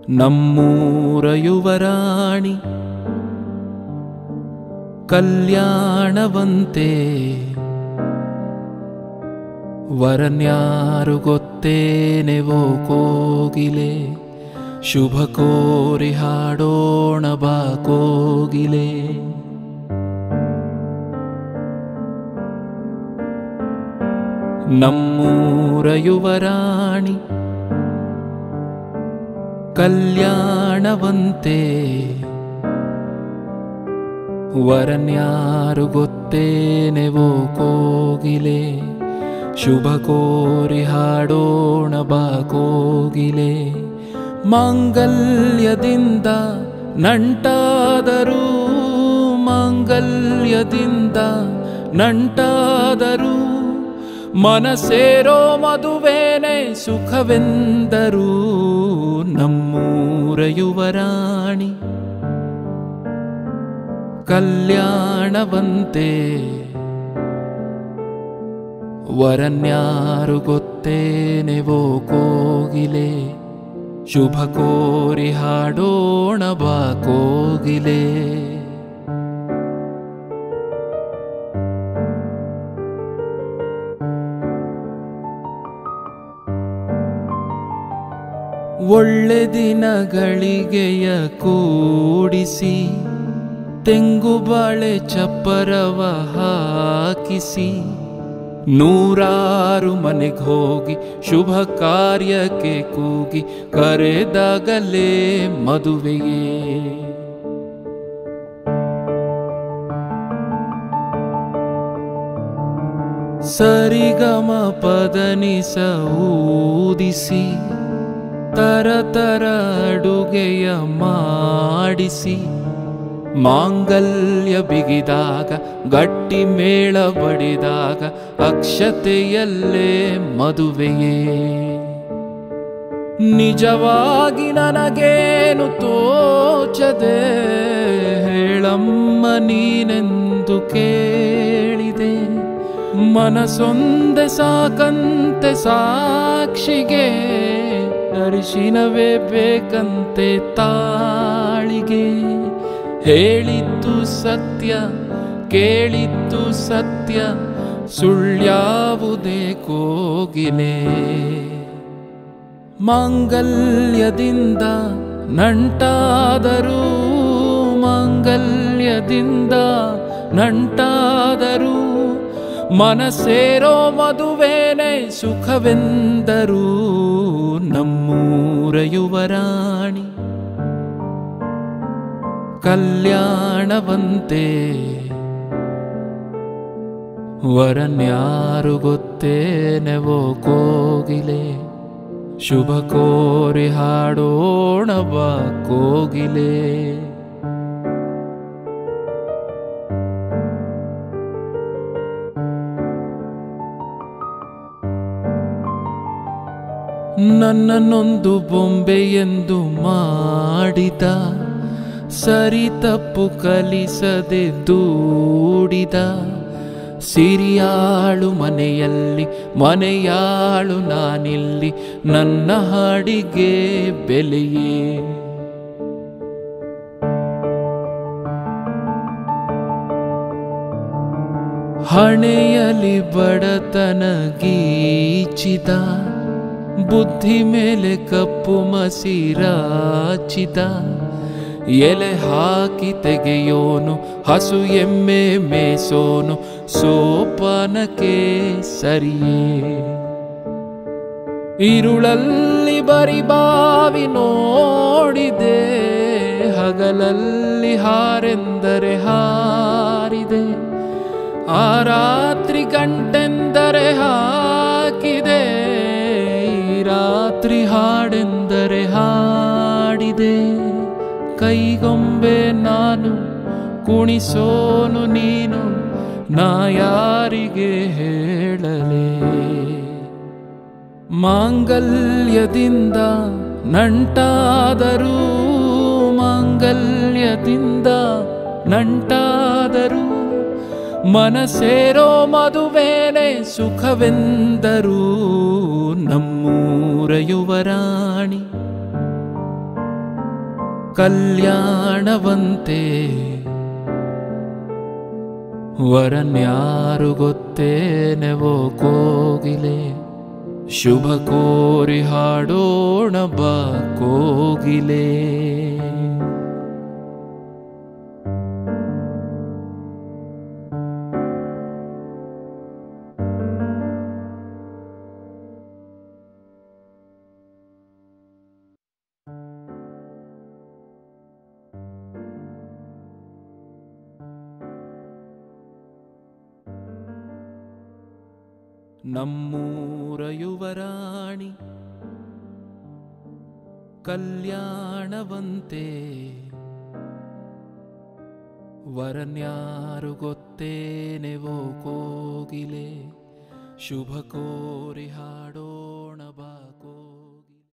ನಮ್ಮೂರ ಯುವರಾಣಿ ಕಲ್ಯಾಣವಂತೆ ವರನ್ಯಾರು ಗೊತ್ತೇನೆವೋ ಕೋಗಿಲೆ ಶುಭ ಕೋರಿ ಹಾಡೋಣ ಬಾ ಕೋಗಿಲೆ ನಮ್ಮೂರ ಯುವರಾಣಿ ಕಲ್ಯಾಣವಂತೆ ವರನ್ಯಾರು ಗೊತ್ತೇನೆವೋ ಕೋಗಿಲೆ ಶುಭ ಕೋರಿ ಹಾಡೋಣ ಬಾ ಕೋಗಿಲೆ ಮಾಂಗಲ್ಯದಿಂದ ನಂಟಾದರೂ ಮಾಂಗಲ್ಯದಿಂದ ನಂಟಾದರೂ ಮನಸೇರೋ ಮದುವೇನೆ ಸುಖವೆಂದರು ನಮ್ಮೂರ ಯುವರಾಣಿ ಕಲ್ಯಾಣವಂತೆ ವರನ್ಯಾರು ಗೊತ್ತೇನೆವೋ ಕೋಗಿಲೆ ಶುಭ ಕೋರಿ ಹಾಡೋಣ ಬಾ ಕೋಗಿಲೆ ಒಳ್ಳೆ ದಿನಗಳಿಗೆಯ ಕೂಡಿಸಿ ತೆಂಗು ಬಾಳೆ ಚಪ್ಪರವ ಹಾಕಿಸಿ ನೂರಾರು ಮನೆಗೆ ಹೋಗಿ ಶುಭ ಕಾರ್ಯಕ್ಕೆ ಕೂಗಿ ಕರೆದಾಗಲೇ ಮದುವೆಯೇ ಸರಿಗಮ ಪದನಿಸ ಊದಿಸಿ ತರ ತರ ಅಡುಗೆಯ ಮಾಡಿಸಿ ಮಾಂಗಲ್ಯ ಬಿಗಿದಾಗ ಗಟ್ಟಿ ಮೇಳ ಬಡಿದಾಗ ಅಕ್ಷತೆಯಲ್ಲೇ ಮದುವೆಯೇ ನಿಜವಾಗಿ ನನಗೇನು ತೋಚದೆ ಹೇಳಮ್ಮ ನೀನೆಂದು ಕೇಳಿದೆ ಮನಸೊಂದೆ ಸಾಕಂತೆ ಸಾಕ್ಷಿಗೆ ಅರಿಶಿನವೇ ಬೇಕಂತೆ ತಾಳಿಗೆ ಹೇಳಿದ್ದು ಸತ್ಯ ಕೇಳಿದ್ದು ಸತ್ಯ ಸುಳ್ಯಾವುದೇ ಕೋಗಿಲೆ ಮಾಂಗಲ್ಯದಿಂದ ನಂಟಾದರೂ ಮಾಂಗಲ್ಯದಿಂದ ನಂಟಾದರೂ ಮನಸೇರೋ ಮದುವೇನೆ ಸುಖವೆಂದರು ನಮ್ಮೂರ ಯುವರಾಣಿ ಕಲ್ಯಾಣವಂತೆ ವರನ್ಯಾರು ಗೊತ್ತೇನೆವೋ ಕೋಗಿಲೆ ಶುಭ ಕೋರಿ ಹಾಡೋಣ ಬಾ ಕೋಗಿಲೆ ನನ್ನನ್ನೊಂದು ಬೊಂಬೆ ಎಂದು ಮಾಡಿದ ಸರಿ ತಪ್ಪು ಕಲಿಸದೆ ದೂಡಿದ ಸಿರಿಯಾಳು ಮನೆಯಲ್ಲಿ ಮನೆಯಾಳು ನಾನಿಲ್ಲಿ ನನ್ನ ಹಾಡಿಗೆ ಬೆಲೆಯೇ ಹಣೆಯಲಿ ಬಡತನ ಗೀಚಿದ ಬುದ್ಧಿ ಮೇಲೆ ಕಪ್ಪು ಮಸಿರಾಚಿದ ಎಲೆ ಹಾಕಿ ತೆಗೆಯೋನು ಹಸು ಎಮ್ಮೆ ಮೇಸೋನು ಸೋಪಾನಕ್ಕೆ ಸರಿಯೇ ಇರುಳಲ್ಲಿ ಬರಿ ಬಾವಿ ನೋಡಿದೆ ಹಗಲಲ್ಲಿ ಹಾರೆಂದರೆ ಹಾರಿದೆ ಆ ರಾತ್ರಿ ಗಂಟೆಂದರೆ ಹಾಕಿದೆ ಈ ರಾತ್ರಿ ಹಾಡೆಂದರೆ ಹಾಡಿದೆ ಕೈಗೊಂಬೆ ನಾನು ಕುಣಿಸೋನು ನೀನು ನಾ ಯಾರಿಗೆ ಹೇಳಲೇ ಮಾಂಗಲ್ಯದಿಂದ ನಂಟಾದರೂ ಮಾಂಗಲ್ಯದಿಂದ ನಂಟಾದರೂ ಮನಸೇರೋ ಮದುವೇನೆ ಸುಖವೆಂದರು ನಮ್ಮೂರ ಯುವರಾಣಿ ಕಲ್ಯಾಣವಂತೆ ವರನ್ಯಾರು ಗೊತ್ತೇನೆವೋ ಕೋಗಿಲೆ ಶುಭ ಕೋರಿ ಹಾಡೋಣ ಬಾ ಕೋಗಿಲೆ ನಮ್ಮೂರ ಯುವರಾಣಿ ಕಲ್ಯಾಣವಂತೆ ವರನ್ಯಾರು ಗೊತ್ತೇನೆವೋ ಕೋಗಿಲೆ ಶುಭ ಕೋರಿ ಹಾಡೋ